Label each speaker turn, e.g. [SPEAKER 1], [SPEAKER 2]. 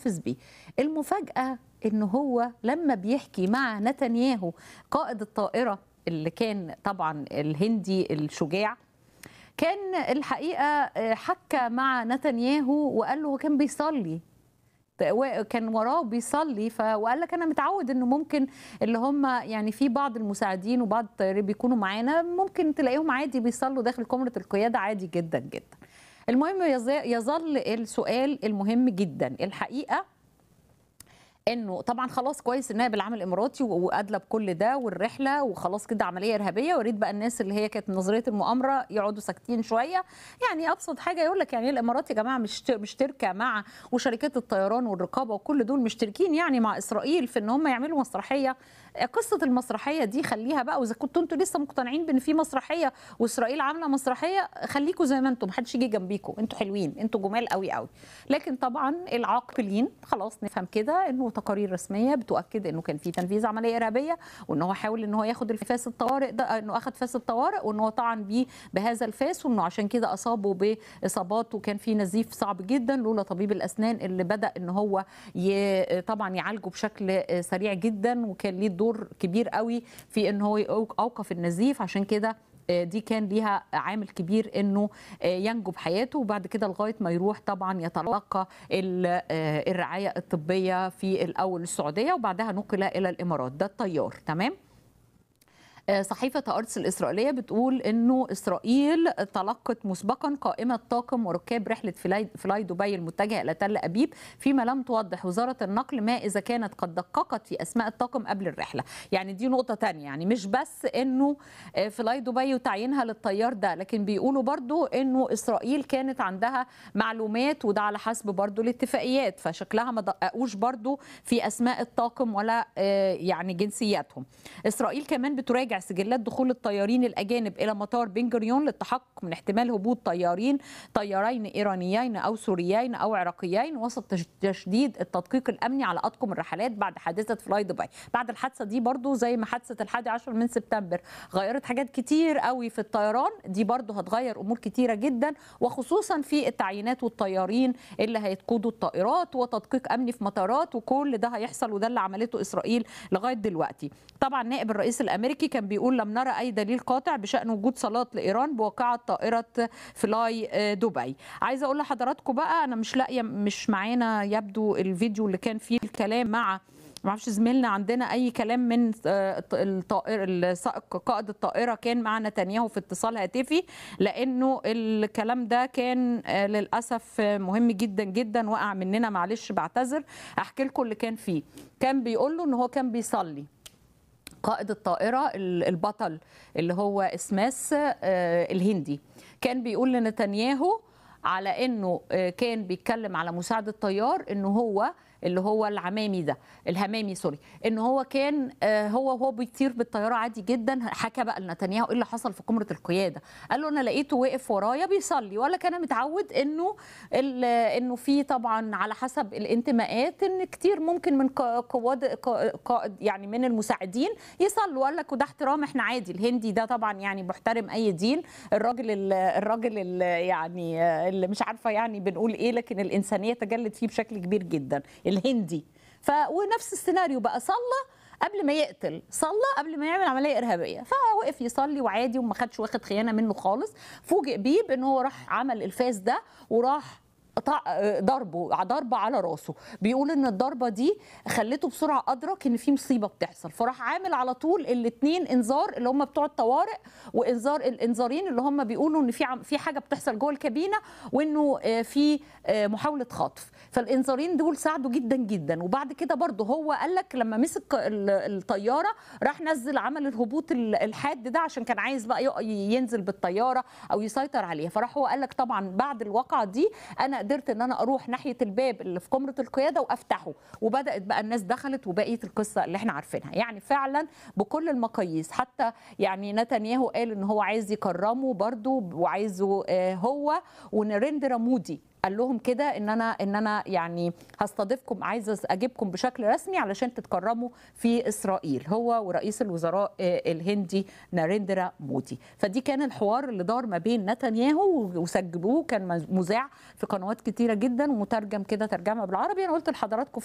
[SPEAKER 1] يحتفظ بيه المفاجاه ان هو لما بيحكي مع نتنياهو قائد الطائره اللي كان طبعا الهندي الشجاع كان الحقيقه حكى مع نتنياهو وقال له هو كان بيصلي كان وراه بيصلي ف... وقال لك انا متعود انه ممكن اللي هم يعني في بعض المساعدين وبعض الطيارين بيكونوا معانا ممكن تلاقيهم عادي بيصلوا داخل كاميرا القياده عادي جدا جدا المهم يظل السؤال المهم جدا الحقيقه انه طبعا خلاص كويس النائب العام الاماراتي وادلى بكل ده والرحله وخلاص كده عمليه ارهابيه وريد بقى الناس اللي هي كانت نظريه المؤامره يقعدوا ساكتين شويه يعني ابسط حاجه يقول لك يعني الامارات يا جماعه مش مشتركه مع وشركات الطيران والرقابه وكل دول مشتركين يعني مع اسرائيل في ان هم يعملوا مسرحيه قصه المسرحيه دي خليها بقى واذا كنتوا انتوا لسه مقتنعين بان في مسرحيه واسرائيل عامله مسرحيه خليكم زي ما انتم محدش يجي جنبيكم انتوا حلوين انتوا جمال قوي قوي لكن طبعا العاقلين خلاص نفهم كده انه تقارير رسميه بتؤكد انه كان في تنفيذ عمليه ارهابيه وان هو حاول ان هو ياخد الفاس الطوارئ ده انه اخذ فاس الطوارئ وان هو طعن بيه بهذا الفاس وانه عشان كده اصابه باصابات وكان في نزيف صعب جدا لولا طبيب الاسنان اللي بدا ان هو ي... طبعا يعالجه بشكل سريع جدا وكان ليه دور كبير قوي في ان هو اوقف النزيف عشان كده دي كان ليها عامل كبير انه ينجو بحياته وبعد كده لغايه ما يروح طبعا يتلقى الرعايه الطبيه في الاول السعوديه وبعدها نقل الى الامارات ده الطيار تمام صحيفة أرتس الإسرائيلية بتقول أنه إسرائيل تلقت مسبقا قائمة طاقم وركاب رحلة فلاي, فلاي دبي المتجهة إلى تل أبيب فيما لم توضح وزارة النقل ما إذا كانت قد دققت في أسماء الطاقم قبل الرحلة يعني دي نقطة تانية يعني مش بس أنه فلاي دبي وتعيينها للطيار ده لكن بيقولوا برضو أنه إسرائيل كانت عندها معلومات وده على حسب برضو الاتفاقيات فشكلها ما دققوش برضو في أسماء الطاقم ولا يعني جنسياتهم إسرائيل كمان بتراجع سجلات دخول الطيارين الاجانب الى مطار بن جوريون للتحقق من احتمال هبوط طيارين طيارين ايرانيين او سوريين او عراقيين وسط تشديد التدقيق الامني على اطقم الرحلات بعد حادثه فلاي دبي بعد الحادثه دي برضو زي ما حادثه الحادي عشر من سبتمبر غيرت حاجات كتير قوي في الطيران دي برضو هتغير امور كتيره جدا وخصوصا في التعيينات والطيارين اللي هيتقودوا الطائرات وتدقيق امني في مطارات وكل ده هيحصل وده اللي عملته اسرائيل لغايه دلوقتي طبعا نائب الرئيس الامريكي كان بيقول لم نرى اي دليل قاطع بشان وجود صالات لايران بواقعه طائره فلاي دبي عايزه اقول لحضراتكم بقى انا مش لاقيه مش معانا يبدو الفيديو اللي كان فيه الكلام مع ما اعرفش زميلنا عندنا اي كلام من الطائر السائق قائد الطائره كان مع نتنياهو في اتصال هاتفي لانه الكلام ده كان للاسف مهم جدا جدا وقع مننا معلش بعتذر احكي لكم اللي كان فيه كان بيقول له ان هو كان بيصلي قائد الطائرة البطل اللي هو اسماس الهندي كان بيقول لنتنياهو على انه كان بيتكلم على مساعد الطيار انه هو اللي هو العمامي ده الهمامي سوري ان هو كان هو وهو بيطير بالطياره عادي جدا حكى بقى لنتنياهو ايه اللي حصل في قمره القياده قال له انا لقيته واقف ورايا بيصلي ولا كان متعود انه انه في طبعا على حسب الانتماءات ان كتير ممكن من قواد قائد يعني من المساعدين يصلوا قال لك وده احترام احنا عادي الهندي ده طبعا يعني محترم اي دين الراجل الراجل يعني اللي مش عارفه يعني بنقول ايه لكن الانسانيه تجلت فيه بشكل كبير جدا الهندي ف ونفس السيناريو بقى صلى قبل ما يقتل صلى قبل ما يعمل عمليه ارهابيه فوقف يصلي وعادي وما خدش واخد خيانه منه خالص فوجئ بيه بان هو راح عمل الفاس ده وراح ضربه ضربه على راسه بيقول ان الضربه دي خلته بسرعه ادرك ان في مصيبه بتحصل فراح عامل على طول الاثنين انذار اللي هم بتوع الطوارئ وانذار الانذارين اللي هم بيقولوا ان في في حاجه بتحصل جوه الكابينه وانه في محاوله خطف فالانذارين دول ساعدوا جدا جدا وبعد كده برضه هو قال لك لما مسك الطياره راح نزل عمل الهبوط الحاد ده عشان كان عايز بقى ينزل بالطياره او يسيطر عليها فراح هو قال لك طبعا بعد الواقعه دي انا قدرت ان انا اروح ناحيه الباب اللي في قمره القياده وافتحه وبدات بقى الناس دخلت وبقيه القصه اللي احنا عارفينها يعني فعلا بكل المقاييس حتى يعني نتنياهو قال ان هو عايز يكرمه برضه وعايزه هو ونريندرا مودي قال لهم كده ان انا ان انا يعني هستضيفكم عايز اجيبكم بشكل رسمي علشان تتكرموا في اسرائيل هو ورئيس الوزراء الهندي ناريندرا مودي فدي كان الحوار اللي دار ما بين نتنياهو وسجلوه كان مذاع في قنوات كتيره جدا ومترجم كده ترجمه بالعربي انا قلت لحضراتكم